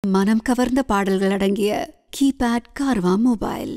மனம் கவர்ந்த பாடல்கள் அடங்கிய கீபேட் கார்வா மொபைல்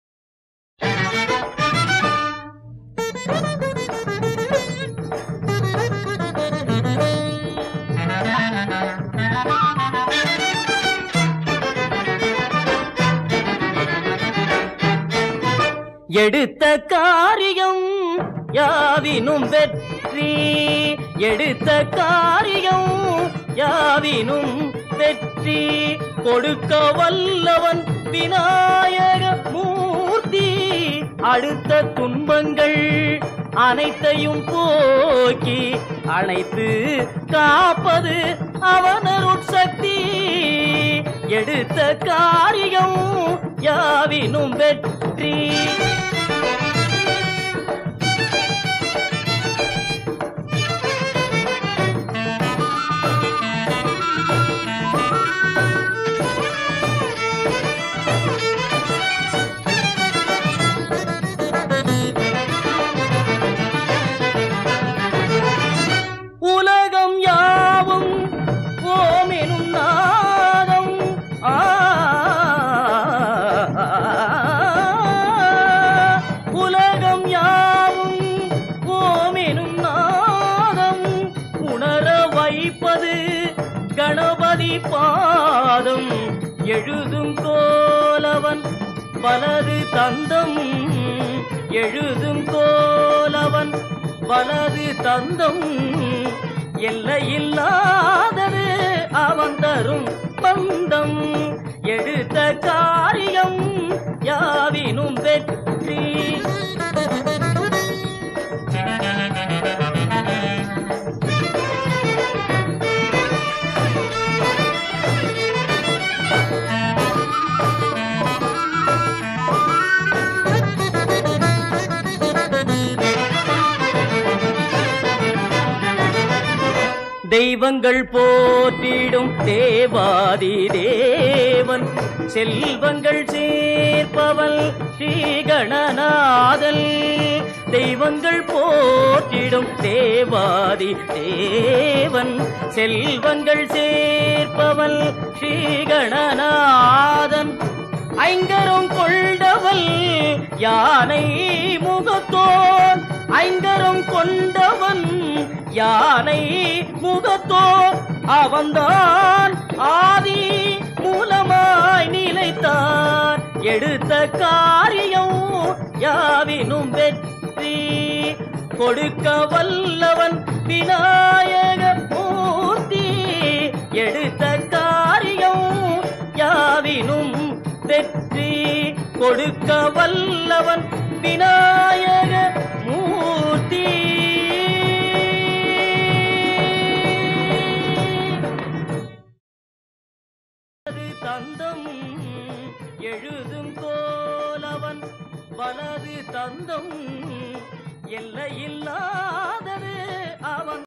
எடுத்த காரியம் யாவினும் வெற்றி எடுத்த காரியம் யாவினும் வெற்றி கொடுக்க வல்லவன் விநாயக மூர்த்தி அடுத்த துன்பங்கள் அனைத்தையும் போக்கி அனைத்து காப்பது அவனருட் சக்தி எடுத்த காரியம் யாவினும் வெற்றி உலகம் யாவும் ஓமெனும் நாதம் ஆ, உலகம் யாவும் ஓமெனும் நாதம் உணர வைப்பது கணபதி பாதம் எழுதும் கோலவன் வலது தந்தம் எழுதும் கோலவன் வலது தந்தம் எல்லையில்லாதது அவன் தரும் பந்தம் எடுத்த காரியம் யாவினும் வெற்றி தெய்வங்கள் போற்றிடும் தேவாதி தேவன் செல்வங்கள் சேர்ப்பவள் ஸ்ரீகணநாதல் தெய்வங்கள் போற்றிடும் தேவாதி தேவன் செல்வங்கள் சேர்ப்பவள் ஸ்ரீகணநாதன் ஐங்கரம் கொண்டவள் யானை முகத்தோன் ஐங்கரம் கொண்டவன் யானை முகத்தோன் அவன்தான் ஆதி மூலமாய் நிலைத்தான் எடுத்த காரியம் யாவினும் வெற்றி கொடுக்க வல்லவன் விநாயக மூர்த்தி எடுத்த காரியம் யாவினும் வெற்றி கொடுக்க வல்லவன் விநாயக மூர்த்தி வலது தந்தம் எழுதும் கோலவன் வலது தந்தம் எல்லையில்லாதது அவன்